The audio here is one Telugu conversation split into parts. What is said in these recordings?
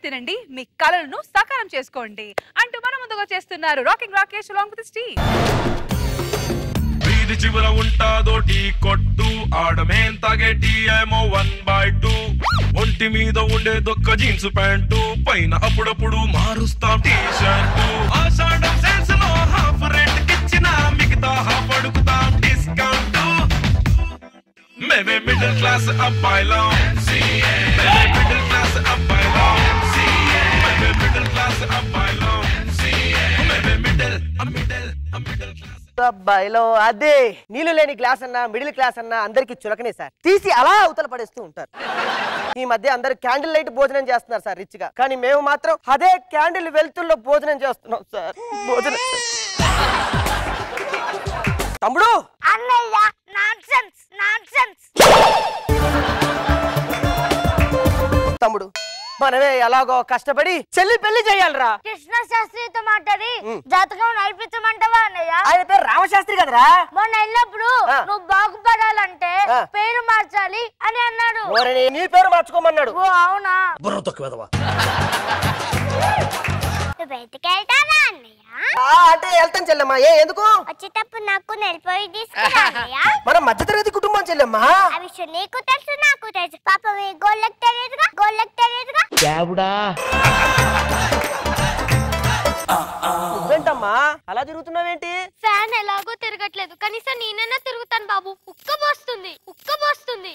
తినండి మీ కలలను సాకారం చేసుకోండి అంటూ మన ముందుగా చేస్తున్నారు రాకింగ్ రాకేష్ లాంగ్ విత్ స్టీ వీధి చివర ఉంటాదో టీ కొట్టు ఆడమేం తాగే టీ ఏమో వన్ బై టూ ఒంటి మీద ఉండే దొక్క జీన్స్ ప్యాంటు పైన అప్పుడప్పుడు మారుస్తాం టీ షర్టు ఆషాఢం సేల్స్ లో హాఫ్ రేట్ కిచ్చిన మిగతా హాఫ్ అడుగుతాం డిస్కౌంట్ మేమే మిడిల్ క్లాస్ అబ్బాయిలం మేమే మిడిల్ క్లాస్ అబ్బాయిలం మేమే మిడిల్ క్లాస్ అబ్బాయిలం మేమే మిడిల్ మిడిల్ మిడిల్ క్లాస్ అబ్బాయిలో అదే నీళ్లు లేని క్లాస్ అన్నా మిడిల్ క్లాస్ అన్నా అందరికి చులకనే సార్ తీసి అలా అవతల పడేస్తూ ఉంటారు ఈ మధ్య అందరు క్యాండిల్ లైట్ భోజనం చేస్తున్నారు సార్ రిచ్ గా కానీ మేము మాత్రం అదే క్యాండిల్ వెలుతుల్లో భోజనం చేస్తున్నాం సార్ భోజనం తమ్ముడు అన్నయ్య నాన్సెన్స్ నాన్సెన్స్ తమ్ముడు మనమే ఎలాగో కష్టపడి చెల్లి పెళ్లి చేయాలిరా కృష్ణ శాస్త్రితో మాట్లాడి ఉమ్. జాతకం నడిపించమంటావా అన్నయ్య ఆయన పేరు రామశాస్త్రి కదరా మొన్న వెళ్ళినప్పుడు ఆ. నువ్వు బాగుపడాలంటే ఆ. పేరు మార్చాలి అని అన్నాడు ఓరని నీ పేరు మార్చుకోమన్నాడు ఓ అవునా బుర్ర తొక్కువేదవా నువ్వు బయటికెళ్తావా అన్నయ్య ఆ, అంటే వెళ్తాను చెల్లెమ్మా ఏ ఎందుకు వచ్చేటప్పుడు నాకు నెలపోయి తీసుకురా అన్నయ్య మన మధ్యతరగతి కుటుంబం చెల్లెమ్మా ఆ విషయం నీకు తెలుసు నాకు తెలుసు పాప గోళ్ళకి తెలియదుగా గోళ్ళకి తెలియదుగా నువ్వేంటమ్మా అలా తిరుగుతున్నావేంటి ఫ్యాన్ ఎలాగో తిరగట్లేదు కనీసం నేనైనా తిరుగుతాను బాబు ఉక్క పోస్తుంది ఉక్క పోస్తుంది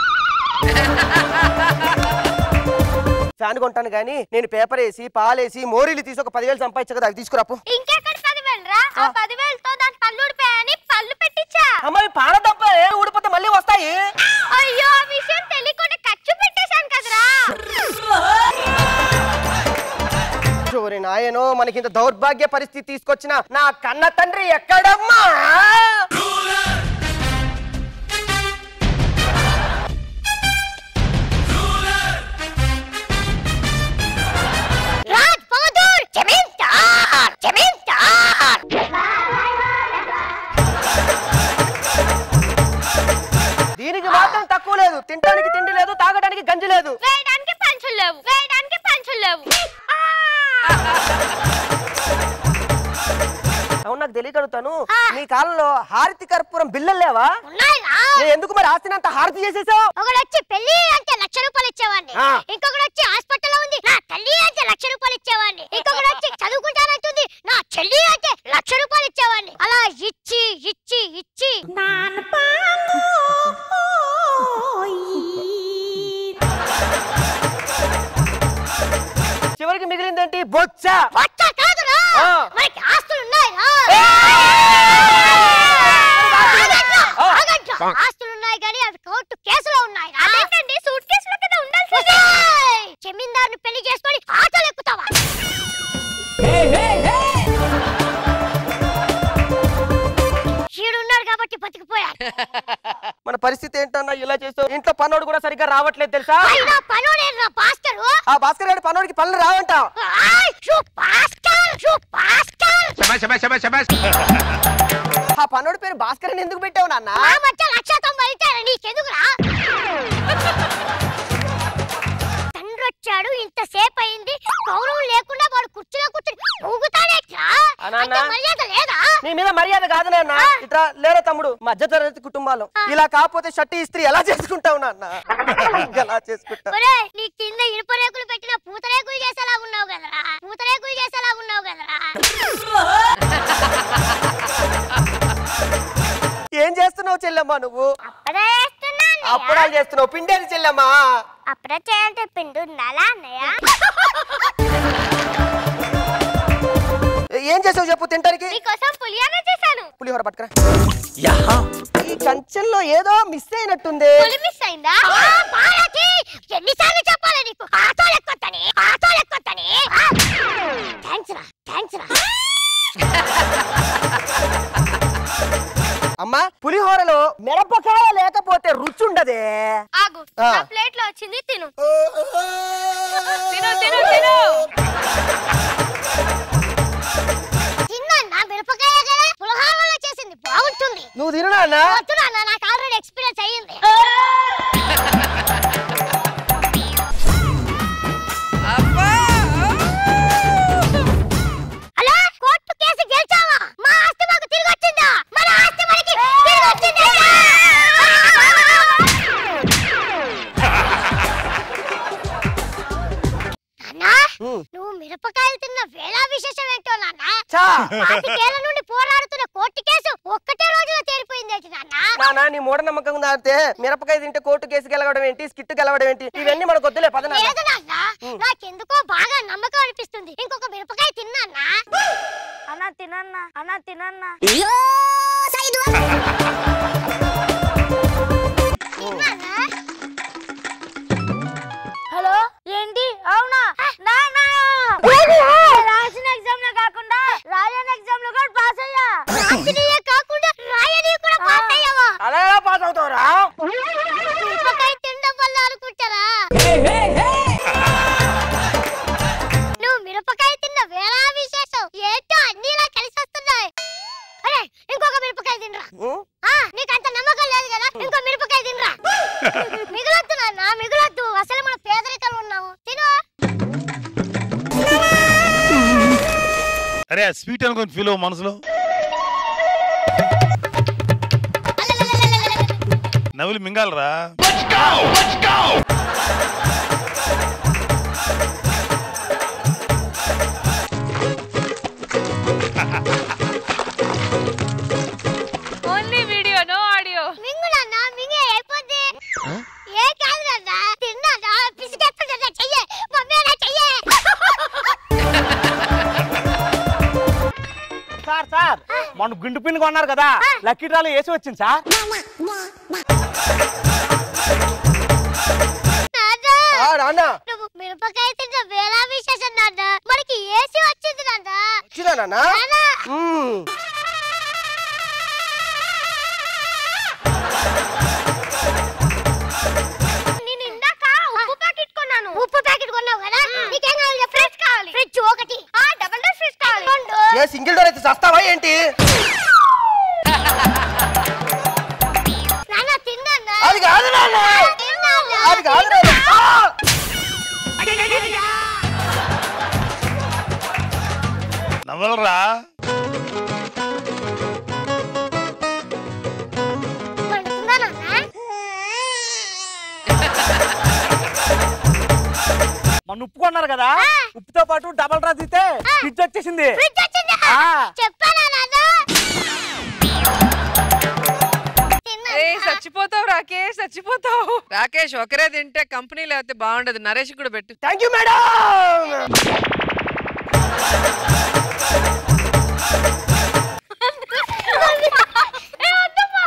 ఫ్యాన్ కొంటాను కానీ నేను పేపర్ వేసి పాలేసి మోరీలు తీసి ఒక పదివేలు సంపాదించు కదా అవి తీసుకురాపు ఇంకెక్కడ పదివేలు రా ఆ పదివేలతో దాని పళ్ళు ఊడిపోయాయని పళ్ళు పెట్టించా అమ్మాయి పాల తప్ప ఊడిపోతే మళ్ళీ వస్తాయి అయ్యో ఆ విషయం తెలియకుండా ఖర్చు పెట్టేశాను కదరా చూరి నాయనో మనకింత దౌర్భాగ్య పరిస్థితి తీసుకొచ్చిన నా కన్న తండ్రి ఎక్కడమ్మా రాజ్ బహదూర్ జమీందార్ జమీందార్ దీనికి మాత్రం తక్కువ లేదు తినడానికి తిండి లేదు తాగడానికి గంజి లేదు వేయడానికి పంచులు లేవు వేయడానికి పంచులు లేవు అవును నాకు తెలియగలుగుతాను నీ కాలంలో హారతి కర్పూరం బిల్లలు లేవా ఉన్నాయిగా ఏ, ఎందుకు మరి ఆస్తినంత హారతి చేసేసావు ఒకడు వచ్చి పెళ్లి అంటే లక్ష రూపాయలు ఇచ్చేవాడిని ఆ. ఇంకొకడు వచ్చి హాస్పిటల్ ఉంది నా తల్లి అంటే లక్ష రూపాయలు ఇచ్చేవాడిని ఇంకొకడు వచ్చి చదువుకుంటానంటుంది నా చెల్లి అంటే లక్ష రూపాయలు ఇచ్చేవాడిని అలా ఇచ్చి ఇచ్చి ఇచ్చి చివరికి మిగిలిందేంటి బొచ్చ వచ్చా కాదురా ఆ. మనకి ఆస్తులు ఉన్నాయిరా ఆ. ఆస్తులు ఉన్నాయి కానీ అవి కోర్టు కేసులో ఉన్నాయి అదేంటండి సూట్ కేసులో కదా ఉండాల్సింది జమీందారుని పెళ్లి చేసుకొని ఆటోలు ఎక్కుతావా ఈడున్నారు కాబట్టి బతికిపోయారు మన పరిస్థితి ఏంటన్నా ఇలా చేస్తావు ఇంట్లో పనోడు కూడా సరిగ్గా రావట్లేదు తెలుసా అయినా పనులేదురా భాస్కరు ఆ భాస్కర్ గారి పనోడికి పనులు రావంట ఆయ్, షూ భాస్కర్ షూ భాస్కర్ ఆ పనోడి పేరు భాస్కర్ అని ఎందుకు పెట్టావు నాన్న మా మధ్య లక్ష తొంభై ఇచ్చారు నీకెందుకురా తండ్రి వచ్చాడు ఇంతసేపు అయింది గౌరవం లేకుండా వాడు కుర్చీలో కూర్చొని ఊగుతాడేట్రా ఆ నాన్న. అంటే మర్యాద లేదా నీ మీద మర్యాద కాదు నాన్న ఇట్లా లేరా తమ్ముడు మధ్యతరగతి కుటుంబాలు ఇలా కాకపోతే షట్టి ఇస్త్రీ ఎలా చేసుకుంటావు నాన్న ఎలా చేసుకుంటావు ఒరే నీ కింద ఇనుప రేకులు పెట్టిన పూతరేకులు చేసేలా ఉన్నావు కదరా పూతరేకులు చేసేలా ఉన్నావు కదరా ఏం చేస్తున్నావు చెల్లెమ్మా నువ్వు అప్పుడే వేస్తున్నాను అప్పుడాలు చేస్తున్నావు పిండేది చెల్లెమ్మా అప్పుడే చేయాలంటే పిండి ఉండాలా అన్నయ్య ఏం చేసావు చెప్పు తింటానికి నీకోసం పులియాన చేశాను పులిహోర పట్టుకురా ఈ కంచెంలో ఏదో మిస్ అయినట్టుంది పులి మిస్ అయిందా పాలకి ఎన్నిసార్లు చెప్పాలి నీకు ఆటో లెక్కొత్తని ఆటో లెక్కొత్తని థ్యాంక్స్ రా థ్యాంక్స్ రా అమ్మా పులిహోరలో మిరపకాయ లేకపోతే రుచి ఉండదే ఆగు ఆ. నా ప్లేట్ లో వచ్చింది తిను తిను తిను తిను తిన్నా నా మిరపకాయ కదా పులిహోరలో చేసింది బాగుంటుంది నువ్వు తిను నాన్న వద్దు నాన్న నాకు ఆల్రెడీ ఎక్స్పీరియన్స్ అయ్యింది అబ్బా పాతికేళ్ల నుండి పోరాడుతున్న కోర్టు కేసు ఒక్కటే రోజులో తేలిపోయింది ఏంటి నాన్న నానా నీ మూఢనమ్మకం దాటితే మిరపకాయ తింటే కోర్టు కేసు గెలవడం ఏంటి స్కిట్ గెలవడం ఏంటి ఇవన్నీ మనకు వద్దులే పద నాన్న. లేదు నాన్న నాకెందుకో బాగా నమ్మకం అనిపిస్తుంది ఇంకొక మిరపకాయ తిన్నానా అన్న తినన్నా అన్న తినన్నా తిన్నానా హలో ఏంటి అవునా నానా రాసిన ఎగ్జామ్ లో కాకుండా రాయని ఎగ్జామ్ లో కూడా పాస్ అయ్యా రాసినయే కాకుండా రాయని కూడా పాస్ అయ్యావా అలా ఎలా పాస్ అవుతావురా మిరపకాయ తినడం వల్ల అనుకుంటారా నువ్వు మిరపకాయ తిన్న వేళ విశేషం ఏంటో అన్ని ఇలా కలిసి వస్తున్నాయి అరే ఇంకొక మిరపకాయ తినరా ఉం? ఆ, నీకు అంత నమ్మకం లేదు కదా ఇంకో మిరపకాయ తినరా మిగులొద్దు నాన్న మిగులొద్దు అసలు మన పేదరికలు ఉన్నాము తిను అరే ఆ స్వీట్ అనుకుని ఫీల్ అవ్వ మనసులో నవ్వులు మింగాలరా ఓన్లీ వీడియో నో ఆడియో మింగు నాన్న మింగే అయిపోద్ది ఏ కాదు నాన్న తిన్నా పిసికేస్తుందా చెయ్యే మమ్మీ అలా చెయ్యే సార్ సార్ మన గుండు పిన్ కొన్నారు కదా లక్కీ డ్రాలో వేసి వచ్చింది సార్ నాన్న ఆ, నాన్న నువ్వు మిరపకాయ తిన్న వేళ విశేషం నాన్న మనకి ఏసీ వచ్చింది నాన్న వచ్చినా నాన్న నాన్న ఉం. నేను ఇందాక ఉప్పు ప్యాకెట్ కొన్నాను ఉప్పు ప్యాకెట్ కొన్నావు కదా నీకేం కావాలి ఫ్రిడ్జ్ కావాలి ఫ్రిడ్జ్ ఒకటి ఆ డబుల్ డోర్ ఫ్రిడ్జ్ కావాలి రెండు ఏ సింగిల్ డోర్ అయితే సస్తావా ఏంటి నాన్న తిన్నా అది కాదు నాన్న అది కాదు నాన్న ఆ! నవ్వలరా మండుతుందా నాన్న మన ఉప్పు కొన్నారు కదా ఉప్పుతో పాటు డబల్ డ్రా తీస్తే ఫ్రిడ్జ్ వచ్చేసింది ఫ్రిడ్జ్ వచ్చిందా ఆ. చెప్పానా నాన్న తిన్నా ఏ చచ్చిపోతావు రాకేష్ చచ్చిపోతావు రాకేష్ ఒకరే తింటే కంపెనీ లేకపోతే బాగుండదు నరేష్ కూడా పెట్టు థ్యాంక్ యూ మేడం ఏ వద్దమ్మా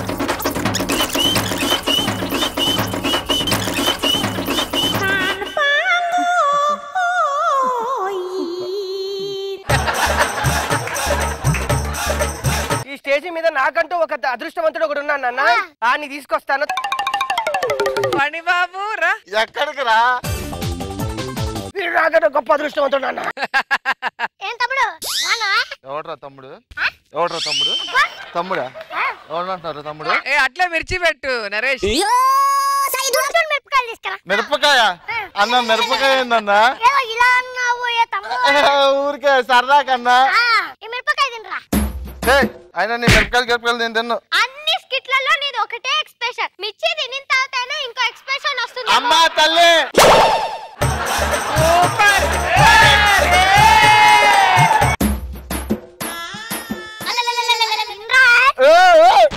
ఈ స్టేజ్ మీద నాకంటూ ఒక అదృష్టవంతుడు ఒకడు ఉన్నాను నాన్న దాన్ని తీసుకొస్తాను పణిబాబు రా ఎక్కడికి రా వీడు నాకంటే గొప్ప అదృష్టవంతుడు నాన్న ఏం తమ్ముడు రానా ఎవడ్రా తమ్ముడు ఎవడ్రా తమ్ముడు తమ్ముడా ఎవడంటున్నారు తమ్ముడు ఏ అట్లా మిర్చి పెట్టు నరేష్ దూరం మిరపకాయలు తీసుకురా మిరపకాయ అన్న మిరపకాయ ఏందన్నా ఏదో ఇలా అన్నావు ఏ తమ్ముడు ఊరికే సరదాకన్నా ఆ, ఈ మిరపకాయ తినరా ఏయ్, అయినా నీ మిరపకాయలు గిరపకాయలు నేను తిన్ను అన్ని స్కిట్లలో నీది ఒకటే ఎక్స్ప్రెషన్ మిర్చి తినిన తర్వాతనే ఇంకో ఎక్స్ప్రెషన్ వస్తుంది అమ్మా తల్లి తినరా? ఏయ్, ఏయ్.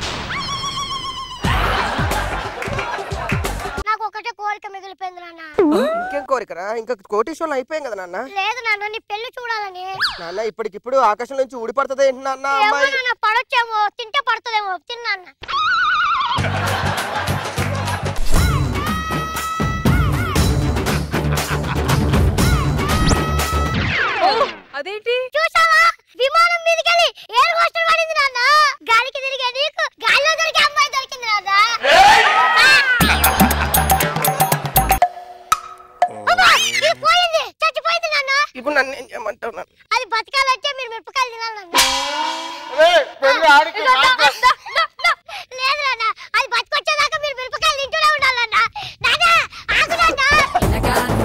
నాకు ఒకటే కోరిక మిగిలిపోయింది నాన్న ఇంకేం కోరికరా ఇంకా కోటేశ్వరం అయిపోయాం కదా నాన్న లేదు నాన్న నీ పెళ్లి చూడాలని నాన్న ఇప్పటికిప్పుడు ఆకాశం నుంచి ఊడిపడుతుంది ఏంటి నాన్న ఏమో అమ్మాయి నాన్న పడొచ్చేమో తింటే పడుతుందేమో తిన్నాన్న ఓ, అదేంటి చూసావా విమానం మీదకెళ్ళి ఎయిర్ హోస్టల్ పడింది నాన్న గాలికి తిరిగే నీకు గాలిలో దొరికే అమ్మాయి దొరికింది నాన్న అమ్మా, ఇది పోయింది చచ్చిపోయింది నాన్న ఇప్పుడు నన్ను ఏం చేయమంటావు నాన్న? అది బతకాలంటే మీరు మిరపకాయలు తినాలి నాన్న ఏయ్, పెళ్లి ఆడికి ఇదిగో, నాకు. దా, దా, దా, దా. లేదు నాన్న అది బతికొచ్చేదాకా మీరు మిరపకాయలు తింటూనే ఉండాలన్న నాన్న ఆగు నాన్న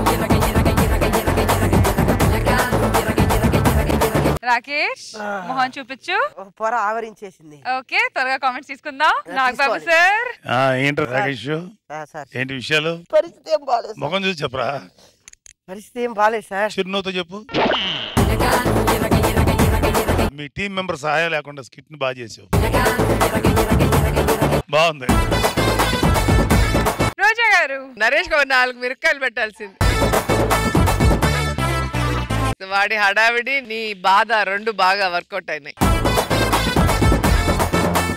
రాకేష్ మొహం చూపించు ఒక పొర ఆవరించేసింది ఓకే త్వరగా కామెంట్స్ తీసుకుందాం నాగబాబు తీసుకోవాలి. సార్ ఆ, ఏంట్రా రాకేష్ ఆ, సార్ ఏంటి విషయాలు పరిస్థితి ఏం బాగాలేదు సార్. ముఖం చూసి చెప్పరా పరిస్థితి ఏం బాగాలేదు సార్ చిరునవ్వుతో చెప్పు మీ టీం మెంబర్ సహాయం లేకుండా స్కిట్ ని బాగా చేసావు బాగుంది రోజా గారు నరేష్ ఒక నాలుగు మిరకాయలు పెట్టాల్సింది వాడి హడావిడి నీ బాధ రెండు బాగా వర్కౌట్ అయినాయి